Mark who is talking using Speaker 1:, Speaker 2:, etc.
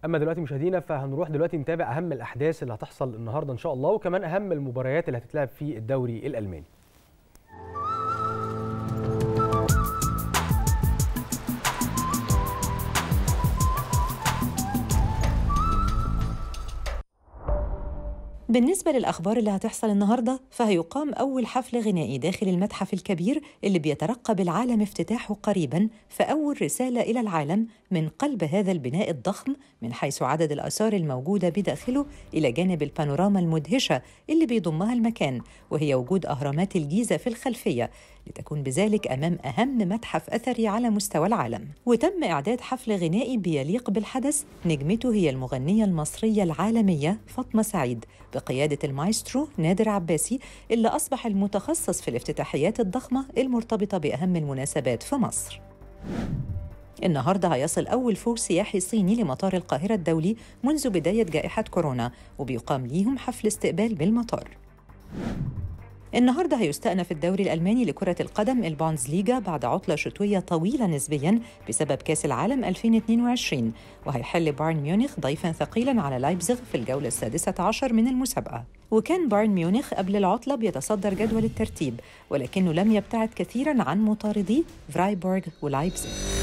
Speaker 1: اما دلوقتي مشاهدينا فهنروح دلوقتي نتابع اهم الاحداث اللي هتحصل النهارده ان شاء الله وكمان اهم المباريات اللي هتتلعب في الدوري الالماني
Speaker 2: بالنسبة للأخبار اللي هتحصل النهاردة فهيقام أول حفل غنائي داخل المتحف الكبير اللي بيترقب العالم افتتاحه قريبا فأول رسالة إلى العالم من قلب هذا البناء الضخم من حيث عدد الآثار الموجودة بداخله إلى جانب البانوراما المدهشة اللي بيضمها المكان وهي وجود أهرامات الجيزة في الخلفية لتكون بذلك أمام أهم متحف أثري على مستوى العالم وتم إعداد حفل غنائي بيليق بالحدث نجمته هي المغنية المصرية العالمية فاطمة سعيد بقيادة المايسترو نادر عباسي اللي أصبح المتخصص في الافتتاحيات الضخمة المرتبطة بأهم المناسبات في مصر النهارده هيصل أول فوج سياحي صيني لمطار القاهرة الدولي منذ بداية جائحة كورونا وبيقام ليهم حفل استقبال بالمطار النهارده هيستأنف الدوري الألماني لكرة القدم البونز ليجا بعد عطلة شتوية طويلة نسبيا بسبب كأس العالم 2022 وهيحل بايرن ميونخ ضيفا ثقيلا على لايبزيغ في الجولة السادسة عشر من المسابقة وكان بايرن ميونخ قبل العطلة بيتصدر جدول الترتيب ولكنه لم يبتعد كثيرا عن مطارديه فرايبورغ ولايبزيغ